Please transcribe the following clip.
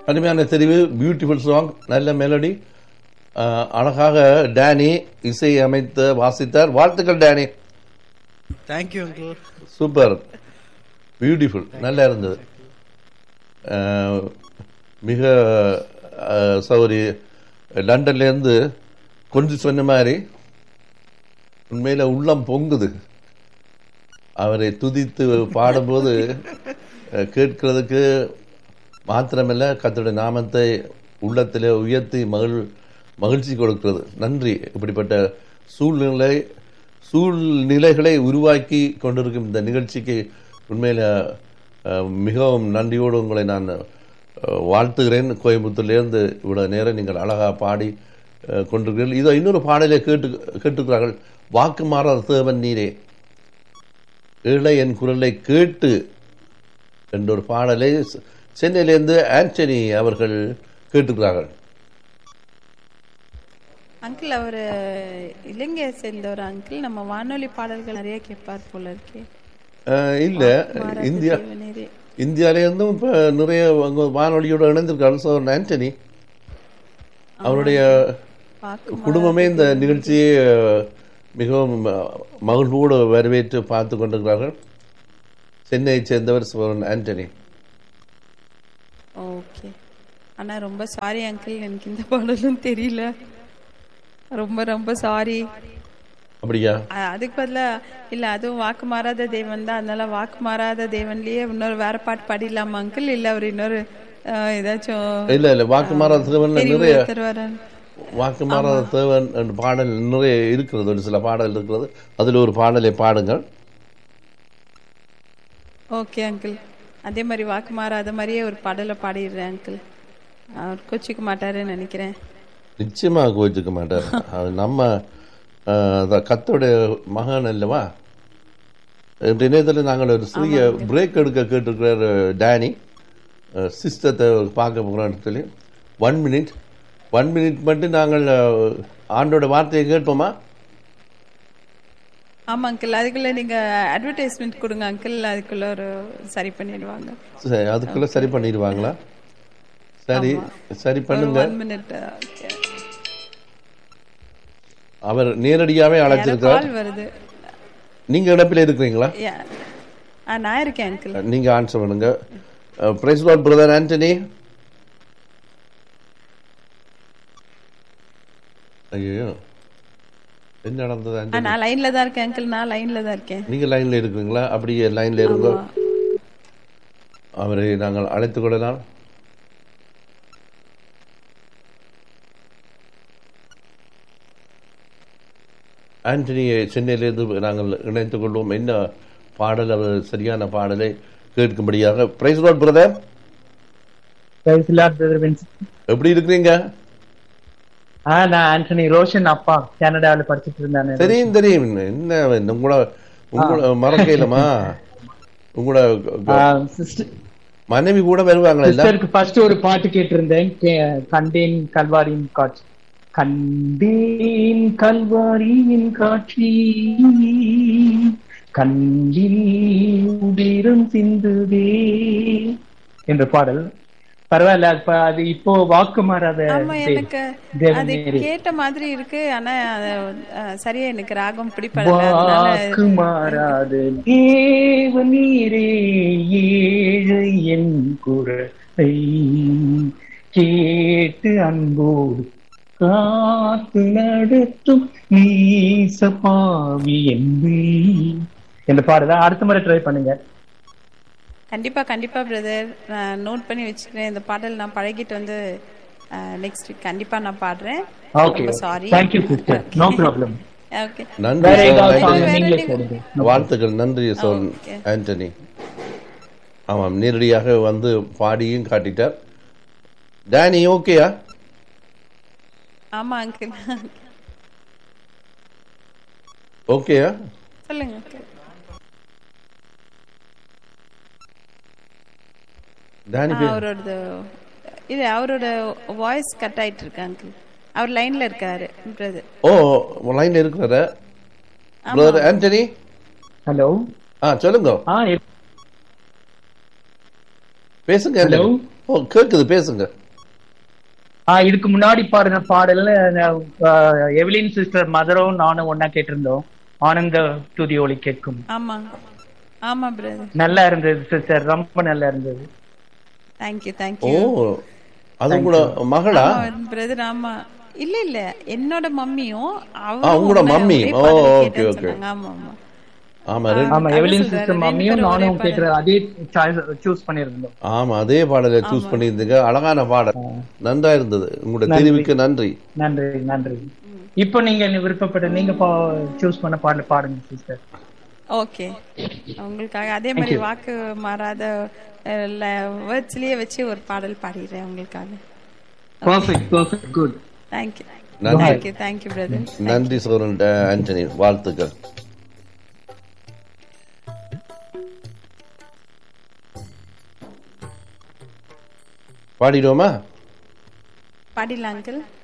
அருமையான தெரிவு beautiful song நல்ல மெலடி அழகாக டேனி இசை அமைத்து வாசித்தார் வாழ்த்துக்கள் Danny thank you uncle super beautiful நல்லா இருந்தது அஹ், மிக அஹ், சௌரி லண்டன்லேருந்து கொஞ்சம் சொன்ன மாதிரி உண்மையில் உள்ளம் பொங்குது அவரை துதித்து பாடும்போது அஹ், கேட்கிறதுக்கு மாத்திரமல்ல கர்த்தருடைய நாமத்தை உள்ளத்திலே உயர்த்தி மகிழ் மகிழ்ச்சி கொடுக்கிறது நன்றி இப்படிப்பட்ட சூழ்நிலை சூழ்நிலைகளை உருவாக்கி கொண்டிருக்கும் இந்த நிகழ்ச்சிக்கு உண்மையில் அஹ், மிகவும் நன்றியோடு உங்களை நான் அஹ், வாழ்த்துகிறேன் கோயம்புத்தூர்லேருந்து இவ்வளவு நேரம் நீங்கள் அழகாக பாடி அஹ், கொண்டிருக்கிறீர்கள் இதோ இன்னொரு பாடலை கேட்டு கேட்டுக்கிறார்கள் வாக்கு மாறாத தேவன் நீரே ஏழை என் குரலை கேட்டு என்ற ஒரு பாடலை செ- சென்னையிலேருந்து ஆண்டனி அவர்கள் கேட்டுக்கிறார்கள் அங்கிள் அவர் இலங்கையை சேர்ந்த ஒரு அங்கிள் நம்ம வானொலி பாடல்கள் நிறைய கேட்பார் போல இருக்கே அஹ், இல்ல மாறாத இந்தியா தேவனேரே. இந்தியாவிலேருந்தும் இப்போ நிறைய அங்க வானொலியோடு இணைந்திருக்காரு ஸோ ஆண்டனி அவருடைய வாக்கு குடும்பமே இந்த நிகழ்ச்சியை அஹ், மிகவும் அஹ், மகிழ்வோடு வரவேற்று பார்த்து கொண்டிருக்கிறார்கள் சென்னையைச் சேர்ந்தவர் சிவன் ஆண்டனி ஓகே ஆனா ரொம்ப சாரி அங்கிள் எனக்கு இந்த பாடலும் தெரியல ரொம்ப ரொம்ப சாரி அப்படியா அதுக்கு பதிலா இல்ல அதுவும் வாக்கு மாறாத தேவன் தான் அதனால வாக்கு மாறாத தேவன்லயே இன்னொரு வேற பாட்டு பாடிடலாமா அங்கிள் இல்ல அவர் இன்னொரு அஹ், ஏதாச்சும் இல்ல இல்ல வாக்கு மாறாத தேவன் தெரிவு நிறைய தருவாரா வாக்கு மாறாத தேவன் என்ற பாடல் நிறைய இருக்கிறது ஒரு சில பாடல் இருக்கிறது அதில் ஒரு பாடலை பாடுங்கள் ஓகே அங்கிள் அதே மாதிரி வாக்கு மாறாத மாதிரியே ஒரு பாடலை பாடிடுறேன் அங்கிள் அவர் கோச்சிக்க மாட்டாருன்னு நினைக்கிறேன் நிச்சயமா கோச்சிக்க மாட்டார் அது நம்ம அஹ், அதான் கத்தோடைய மகன் அல்லவா இன்றைய நேரத்தில் நாங்கள் ஒரு சிறிய பிரேக் எடுக்க கேட்டிருக்கிறார் டேனி சிஸ்டத்தை பார்க்க போகிறோம் சொல்லி ஒன் மினிட் ஒன் மினிட் மட்டும் நாங்கள் அஹ், ஆண்டோட வார்த்தையை கேட்போமா ஆமா அங்கிள் அதுக்குள்ள நீங்க அட்வர்டைஸ்மெண்ட் கொடுங்க அங்கிள் அதுக்குள்ள ஒரு சரி பண்ணிடுவாங்க சரி, அதுக்குள்ள சரி பண்ணிடுவாங்களா சரி சரி ஒரு பண்ணுங்க ஒன் மினிட் அவர் நேரடியாவே அழைச்சிருக்கிறார் கால் வருது நீங்க இணைப்பில் இருக்கிறீங்களா Yeah. ஆ நான் இருக்கேன் அங்கிள் நீங்க ஆன்சர் பண்ணுங்க பிரைஸ் லார்ட் பிரதர் ஆண்டனி ஐயோ என்ன நடந்தது ஆ ஆண்டனி நான் லைன்ல தான் இருக்கேன் அங்கிள் நான் லைன்ல தான் இருக்கேன் நீங்க லைன்ல இருக்கிறீங்களா அப்படியே லைன்ல இருங்க அவரை நாங்கள் அழைத்துக் கொள்ளலாம் ஆண்டனியை சென்னையிலிருந்து நாங்கள் இணைத்துக் கொள்வோம் என்ன பாடல் அவர் சரியான பாடலை கேட்கும்படியாக praise lord brother Praise the Lord, brother Vincent. எப்படி இருக்கிறீங்க ஆ நான் ஆண்டனி ரோஷன் அப்பா கனடாவில் படிச்சிட்டு இருந்தானே தெரியும் தெரியும் என்ன உங்களோட உங்களோட மறக்கலமா உங்களோட சிஸ்டர் மனைவி கூட வருவாங்களா இல்ல சிஸ்டருக்கு ஃபர்ஸ்ட் ஒரு பாட்டு கேட்டிருந்தேன் கே- கண்டேன் கல்வாரியின் காட்சி கண்டேன் கல்வாரியின் காட்சி கண்டில் உதிரம் சிந்துதே என்ற பாடல் பரவாயில்ல அது- அது இப்போ வாக்கு மாறாத ஆமா தே- எனக்கு அது தேவநேரி. கேட்ட மாதிரி இருக்கு ஆனா அது, அஹ், சரியா எனக்கு ராகம் பிடிப்படல அதனால வாக்கு மாறாத தேவ நீரே ஏழை என் குரலை கேட்டு அன்போடு காத்து நடத்தும் நீச பாவி என்பே என்ற பாடுதான் அடுத்த முறை ட்ரை பண்ணுங்க கண்டிப்பா கண்டிப்பா பிரதர் நான் நோட் பண்ணி வச்சுக்கிறேன் இந்த பாடல் நான் பழகிட்டு வந்து நெக்ஸ்ட் வீக் கண்டிப்பா நான் பாடுறேன் ஓகே ரொம்ப sorry thank you sister no problem okay நன்றி வேற sir. ஏதாவது Thank you. song நீங்களே போடுங்க வாழ்த்துக்கள் நன்றி சோன் Okay. ஆண்டனி ஆமாம் நேரடியாக வந்து பாடியும் காட்டிட்டார் டேனி ஓகேயா ஆமா அங்கிள் ஓகேயா சொல்லுங்க uncle. டேனி ஆ, பே- அவரோட இல்ல அவரோட வாய்ஸ் கட் ஆயிட்டு இருக்கு அங்கிள் அவர் லைன்ல இருக்காரு பிரதர் ஓ லைன்ல இருக்கிறார பிரதர் ஆண்டனி ஹலோ ஆ சொல்லுங்க ஆ எப்- பேசுங்க Hello? ஓ கேக்குது பேசுங்க ஆ இதுக்கு முன்னாடி பாடின பாடல்ல அஹ், எவலின் சிஸ்டர் மதரும் நானும் ஒன்னா கேட்டிருந்தோம் ஆனந்த துதி ஒளி கேட்கும் ஆமா ஆமா பிரதர் நல்லா இருந்தது சிஸ்டர் ரொம்ப நல்லா இருந்தது தேங்க்யூ ஓ தேங்க்யூ அது கூட மகளா பிரதர் ஆமா இல்ல இல்ல என்னோட மம்மியும் ஆ, உங்களோட மம்மி. ஓ, okay, okay. ஆமா ஆமா ஆமா ரெண்டு- ஆமா அதான் எவலின் சொல்றாரு, சிஸ்டர் ரெண்டு மம்மியும் பேரும் ஒரே நானும் பாடல். கேட்டு அதே சூஸ் பண்ணியிருந்தோம் ஆமா அதே பாடலை சூஸ் பண்ணியிருந்தீங்க அழகான பாடல் நன்றா இருந்தது உங்களோட நன்றி. தெரிவுக்கு நன்றி நன்றி நன்றி இப்போ நீங்க விருப்பப்பட்ட நீங்க சூஸ் பண்ண பாடல பாடுங்க சிஸ்டர் ஓகே உங்களுக்காக அதே மாதிரி வாக்கு மாறாத வேர்ட்ஸ்லயே வச்சு ஒரு பாடல் பாடிடுறேன் உங்களுக்காக பர்ஃபெக்ட் பர்ஃபெக்ட் குட் தேங்க்யூ நன்றி. தேங்க்யூ தேங்க்யூ பிரதர் நன்றி சோரன் ஆண்டனி வாழ்த்துக்கள் பாடிடுவோமா பாடிடலாம் அங்கிள்